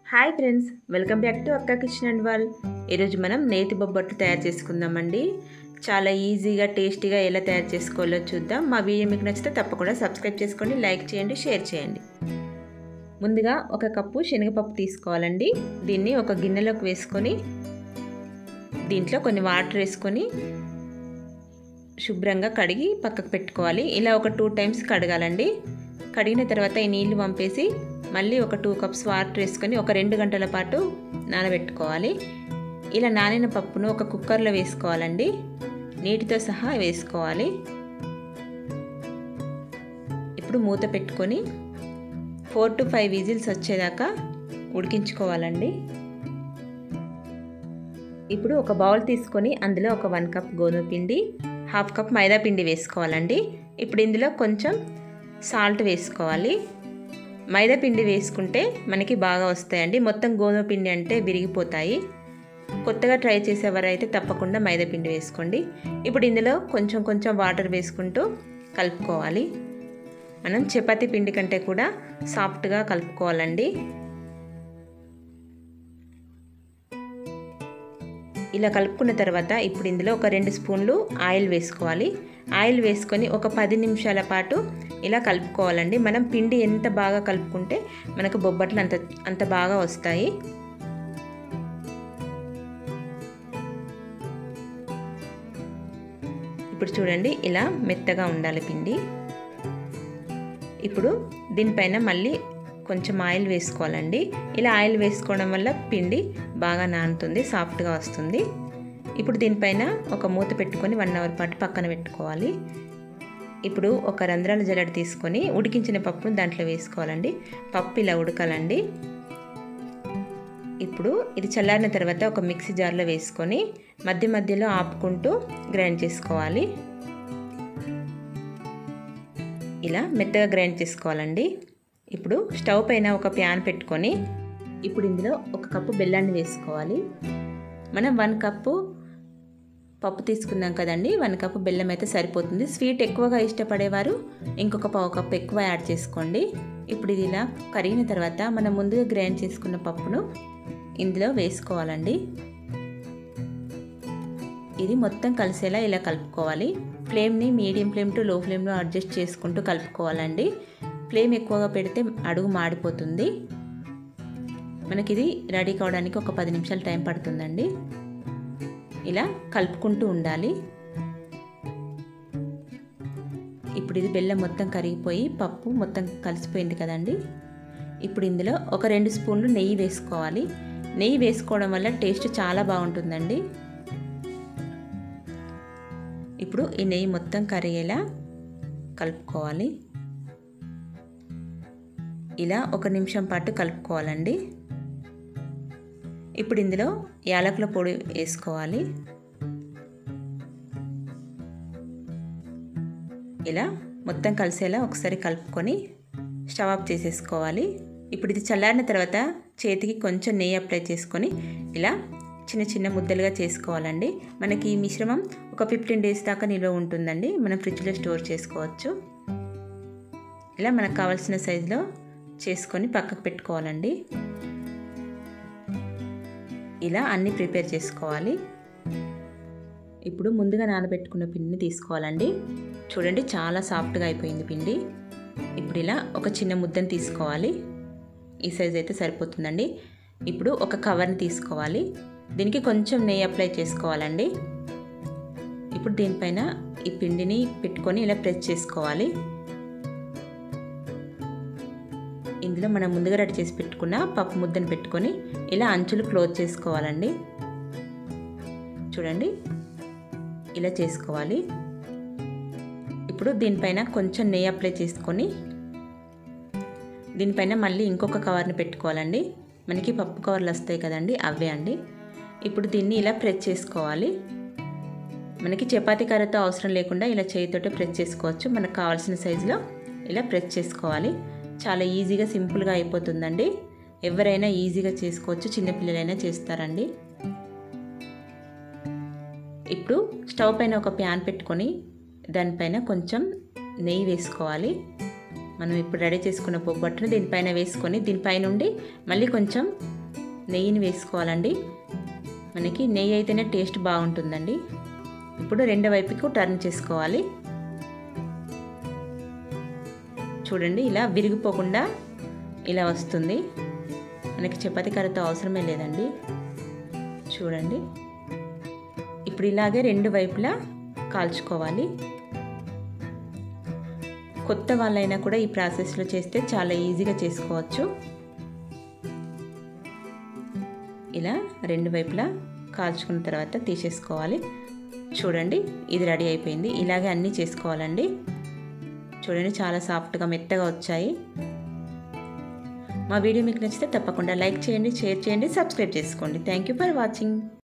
hi friends welcome back to Akka kitchen and వాల్ ఈరోజు మనం నేతి బొబ్బట్లు తయారు చేసుకుందామండి చాలా ఈజీగా టేస్టీగా ఎలా తయారు చేసుకోవాలో చూద్దాం మా వీడియో మీకు నచ్చితే తప్పకుండా సబ్స్క్రైబ్ చేసుకోండి లైక్ చేయండి షేర్ చేయండి ముందుగా ఒక కప్పు శనగపప్పు తీసుకోవాలండి దీన్ని ఒక గిన్నెలోకి వేసుకొని దీంట్లో కొన్ని వాటర్ వేసుకొని శుభ్రంగా కడిగి పక్కకు పెట్టుకోవాలి ఇలా ఒక టూ టైమ్స్ కడగాలండి కడిగిన తర్వాత ఈ నీళ్లు పంపేసి మళ్ళీ ఒక టూ కప్స్ వాటర్ వేసుకొని ఒక రెండు గంటల పాటు నానబెట్టుకోవాలి ఇలా నానిన పప్పును ఒక కుక్కర్లో వేసుకోవాలండి నీటితో సహా వేసుకోవాలి ఇప్పుడు మూత పెట్టుకొని ఫోర్ టు ఫైవ్ విజిల్స్ వచ్చేదాకా ఉడికించుకోవాలండి ఇప్పుడు ఒక బౌల్ తీసుకొని అందులో ఒక వన్ కప్ గోధుమ పిండి హాఫ్ కప్ మైదా పిండి వేసుకోవాలండి ఇప్పుడు ఇందులో కొంచెం సాల్ట్ వేసుకోవాలి మైదా పిండి వేసుకుంటే మనకి బాగా వస్తాయండి మొత్తం గోధుమ పిండి అంటే విరిగిపోతాయి కొత్తగా ట్రై చేసేవారైతే తప్పకుండా మైదా పిండి వేసుకోండి ఇప్పుడు ఇందులో కొంచెం కొంచెం వాటర్ వేసుకుంటూ కలుపుకోవాలి మనం చపాతీ పిండి కంటే కూడా సాఫ్ట్గా కలుపుకోవాలండి ఇలా కలుపుకున్న తర్వాత ఇప్పుడు ఇందులో ఒక రెండు స్పూన్లు ఆయిల్ వేసుకోవాలి ఆయిల్ వేసుకొని ఒక పది నిమిషాల పాటు ఇలా కలుపుకోవాలండి మనం పిండి ఎంత బాగా కలుపుకుంటే మనకు బొబ్బట్లు అంత అంత బాగా వస్తాయి ఇప్పుడు చూడండి ఇలా మెత్తగా ఉండాలి పిండి ఇప్పుడు దీనిపైన మళ్ళీ కొంచెం ఆయిల్ వేసుకోవాలండి ఇలా ఆయిల్ వేసుకోవడం వల్ల పిండి బాగా నానుతుంది సాఫ్ట్గా వస్తుంది ఇప్పుడు దీనిపైన ఒక మూత పెట్టుకొని వన్ అవర్ పాటు పక్కన పెట్టుకోవాలి ఇప్పుడు ఒక రంధ్రాల జల్లెడ తీసుకొని ఉడికించిన పప్పును దాంట్లో వేసుకోవాలండి పప్పు ఇలా ఉడకాలండి ఇప్పుడు ఇది చల్లారిన తర్వాత ఒక మిక్సీ జార్లో వేసుకొని మధ్య మధ్యలో ఆపుకుంటూ గ్రైండ్ చేసుకోవాలి ఇలా మెత్తగా గ్రైండ్ చేసుకోవాలండి ఇప్పుడు స్టవ్ పైన ఒక ప్యాన్ పెట్టుకొని ఇప్పుడు ఇందులో ఒక కప్పు బెల్లాన్ని వేసుకోవాలి మనం వన్ కప్పు పప్పు తీసుకుందాం కదండి వన్ కప్పు బెల్లం అయితే సరిపోతుంది స్వీట్ ఎక్కువగా ఇష్టపడేవారు ఇంకొక పావు కప్పు ఎక్కువ యాడ్ చేసుకోండి ఇప్పుడు ఇది ఇలా కరిగిన తర్వాత మనం ముందుగా గ్రైండ్ చేసుకున్న పప్పును ఇందులో వేసుకోవాలండి ఇది మొత్తం కలిసేలా ఇలా కలుపుకోవాలి ఫ్లేమ్ని మీడియం ఫ్లేమ్ టు లో ఫ్లేమ్లో అడ్జస్ట్ చేసుకుంటూ కలుపుకోవాలండి ఫ్లేమ్ ఎక్కువగా పెడితే అడుగు మాడిపోతుంది మనకి ఇది రెడీ కావడానికి ఒక పది నిమిషాలు టైం పడుతుందండి ఇలా కలుపుకుంటూ ఉండాలి ఇప్పుడు ఇది బెల్లం మొత్తం కరిగిపోయి పప్పు మొత్తం కలిసిపోయింది కదండి ఇప్పుడు ఇందులో ఒక రెండు స్పూన్లు నెయ్యి వేసుకోవాలి నెయ్యి వేసుకోవడం వల్ల టేస్ట్ చాలా బాగుంటుందండి ఇప్పుడు ఈ నెయ్యి మొత్తం కరిగేలా కలుపుకోవాలి ఇలా ఒక నిమిషం పాటు కలుపుకోవాలండి ఇప్పుడు ఇందులో యాలకుల పొడి వేసుకోవాలి ఇలా మొత్తం కలిసేలా ఒకసారి కలుపుకొని స్టవ్ ఆఫ్ చేసేసుకోవాలి ఇప్పుడు ఇది చల్లారిన తర్వాత చేతికి కొంచెం నెయ్యి అప్లై చేసుకొని ఇలా చిన్న చిన్న ముద్దలుగా చేసుకోవాలండి మనకి ఈ మిశ్రమం ఒక ఫిఫ్టీన్ డేస్ దాకా నిల్వ ఉంటుందండి మనం ఫ్రిడ్జ్లో స్టోర్ చేసుకోవచ్చు ఇలా మనకు కావాల్సిన సైజులో చేసుకొని పక్కకు పెట్టుకోవాలండి ఇలా అన్నీ ప్రిపేర్ చేసుకోవాలి ఇప్పుడు ముందుగా నానబెట్టుకున్న పిండిని తీసుకోవాలండి చూడండి చాలా సాఫ్ట్గా అయిపోయింది పిండి ఇప్పుడు ఇలా ఒక చిన్న ముద్దను తీసుకోవాలి ఈ సైజ్ అయితే సరిపోతుందండి ఇప్పుడు ఒక కవర్ని తీసుకోవాలి దీనికి కొంచెం నెయ్యి అప్లై చేసుకోవాలండి ఇప్పుడు దీనిపైన ఈ పిండిని పెట్టుకొని ఇలా ప్రెస్ చేసుకోవాలి ఇందులో మనం ముందుగా రెడీ చేసి పెట్టుకున్న పప్పు ముద్దను పెట్టుకొని ఇలా అంచులు క్లోజ్ చేసుకోవాలండి చూడండి ఇలా చేసుకోవాలి ఇప్పుడు దీనిపైన కొంచెం నెయ్యి అప్లై చేసుకొని దీనిపైన మళ్ళీ ఇంకొక కవర్ని పెట్టుకోవాలండి మనకి పప్పు కవర్లు వస్తాయి కదండి అవే అండి ఇప్పుడు దీన్ని ఇలా ప్రెస్ చేసుకోవాలి మనకి చపాతీ కర్రతో అవసరం లేకుండా ఇలా చేయితోటే ప్రెస్ చేసుకోవచ్చు మనకు కావాల్సిన సైజులో ఇలా ప్రెస్ చేసుకోవాలి చాలా ఈజీగా సింపుల్గా అయిపోతుందండి ఎవరైనా ఈజీగా చేసుకోవచ్చు చిన్నపిల్లలైనా చేస్తారండి ఇప్పుడు స్టవ్ పైన ఒక ప్యాన్ పెట్టుకొని దానిపైన కొంచెం నెయ్యి వేసుకోవాలి మనం ఇప్పుడు రెడీ చేసుకున్న బొబ్బట్టును దీనిపైన వేసుకొని దీనిపైన ఉండి మళ్ళీ కొంచెం నెయ్యిని వేసుకోవాలండి మనకి నెయ్యి అయితేనే టేస్ట్ బాగుంటుందండి ఇప్పుడు రెండో వైపుకు టర్న్ చేసుకోవాలి చూడండి ఇలా విరిగిపోకుండా ఇలా వస్తుంది మనకి చపాతీ కర్రతో అవసరమే లేదండి చూడండి ఇప్పుడు ఇలాగే రెండు వైపులా కాల్చుకోవాలి కొత్త వాళ్ళైనా కూడా ఈ ప్రాసెస్లో చేస్తే చాలా ఈజీగా చేసుకోవచ్చు ఇలా రెండు వైపులా కాల్చుకున్న తర్వాత తీసేసుకోవాలి చూడండి ఇది రెడీ అయిపోయింది ఇలాగే అన్నీ చేసుకోవాలండి చూడండి చాలా సాఫ్ట్గా మెత్తగా వచ్చాయి మా వీడియో మీకు నచ్చితే తప్పకుండా లైక్ చేయండి షేర్ చేయండి సబ్స్క్రైబ్ చేసుకోండి థ్యాంక్ యూ ఫర్ వాచింగ్